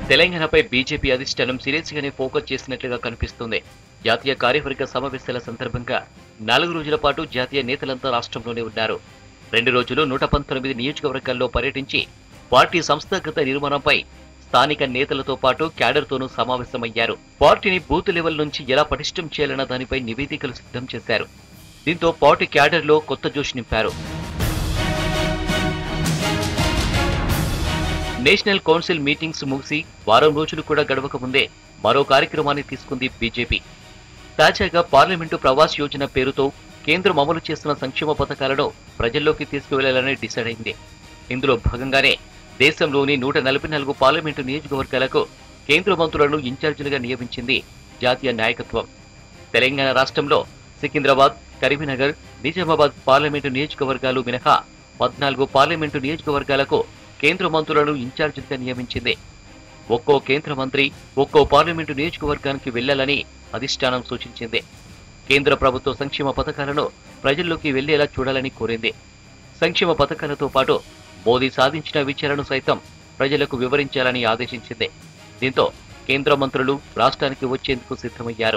తెలంగాణపై బీజేపీ అధిష్టానం సీరియస్ గానే ఫోకస్ చేసినట్లుగా కనిపిస్తుంది జాతీయ కార్యవర్గ సమావేశాల సందర్భంగా నాలుగు రోజుల పాటు జాతీయ నేతలంతా రాష్ట్రంలోనే ఉన్నారు రెండు రోజులు నూట పంతొమ్మిది నియోజకవర్గాల్లో పర్యటించి పార్టీ సంస్థాగత నిర్మాణంపై స్థానిక నేతలతో పాటు క్యాడర్తోనూ సమావేశమయ్యారు పార్టీని బూత్ లెవెల్ నుంచి ఎలా పటిష్టం చేయాలన్న దానిపై నివేదికలు సిద్ధం చేశారు దీంతో పార్టీ క్యాడర్లో కొత్త జోష్ నింపారు నేషనల్ కౌన్సిల్ మీటింగ్స్ ముగిసి వారం రోజులు కూడా గడవక ముందే మరో కార్యక్రమాన్ని తీసుకుంది బీజేపీ తాజాగా పార్లమెంటు ప్రవాస్ యోజన పేరుతో కేంద్రం అమలు చేస్తున్న సంక్షేమ పథకాలను ప్రజల్లోకి తీసుకువెళ్లాలని డిసైడ్ అయింది ఇందులో భాగంగానే దేశంలోని నూట నలభై నాలుగు పార్లమెంటు నియోజకవర్గాలకు కేంద్ర మంత్రులను ఇన్ఛార్జీలుగా నియమించింది జాతీయ నాయకత్వం తెలంగాణ రాష్ట్రంలో సికింద్రాబాద్ కరీంనగర్ నిజామాబాద్ పార్లమెంటు నియోజకవర్గాలు మినహా పద్నాలుగు పార్లమెంటు నియోజకవర్గాలకు కేంద్ర మంత్రులను ఇన్ఛార్జీలుగా నియమించింది ఒక్కో కేంద్ర మంత్రి ఒక్కో పార్లమెంటు నియోజకవర్గానికి వెళ్లాలని అధిష్టానం సూచించింది కేంద్ర ప్రభుత్వ సంక్షేమ పథకాలను ప్రజల్లోకి వెళ్లేలా చూడాలని కోరింది సంక్షేమ పథకాలతో పాటు మోదీ సాధించిన విచారణను సైతం ప్రజలకు వివరించాలని ఆదేశించింది దీంతో కేంద్ర మంత్రులు రాష్ట్రానికి వచ్చేందుకు సిద్ధమయ్యారు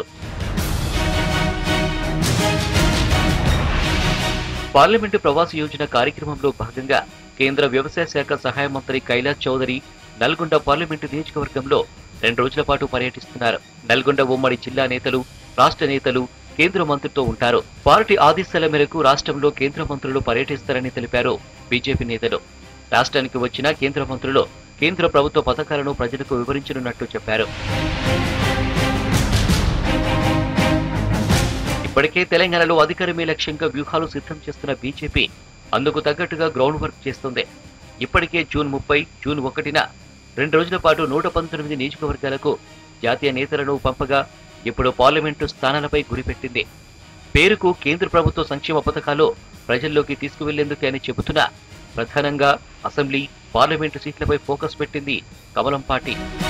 పార్లమెంటు ప్రవాస యోజన కార్యక్రమంలో భాగంగా కేంద్ర వ్యవసాయ శాఖ సహాయ మంత్రి కైలాస్ చౌదరి నల్గొండ పార్లమెంటు నియోజకవర్గంలో రెండు రోజుల పాటు పర్యటిస్తున్నారు నల్గొండ ఉమ్మడి జిల్లా నేతలు రాష్ట్ర నేతలు కేంద్ర మంత్రితో ఉంటారు పార్టీ ఆదేశాల మేరకు రాష్ట్రంలో కేంద్ర మంత్రులు పర్యటిస్తారని తెలిపారు బీజేపీ నేతలు రాష్ట్రానికి వచ్చిన కేంద్ర మంత్రులు కేంద్ర ప్రభుత్వ పథకాలను ప్రజలకు వివరించనున్నట్టు చెప్పారు ఇప్పటికే తెలంగాణలో అధికారమే లక్ష్యంగా వ్యూహాలు సిద్ధం చేస్తున్న బీజేపీ అందుకు తగ్గట్టుగా గ్రౌండ్ వర్క్ చేస్తుంది ఇప్పటికే జూన్ ముప్పై జూన్ ఒకటిన రెండు రోజుల పాటు నూట పంతొమ్మిది నియోజకవర్గాలకు జాతీయ నేతలను పంపగా ఇప్పుడు పార్లమెంటు స్థానాలపై గురిపెట్టింది పేరుకు కేంద్ర ప్రభుత్వ సంక్షేమ పథకాలు ప్రజల్లోకి తీసుకువెళ్లేందుకే అని చెబుతున్నా ప్రధానంగా అసెంబ్లీ పార్లమెంటు సీట్లపై ఫోకస్ పెట్టింది కమలం పార్టీ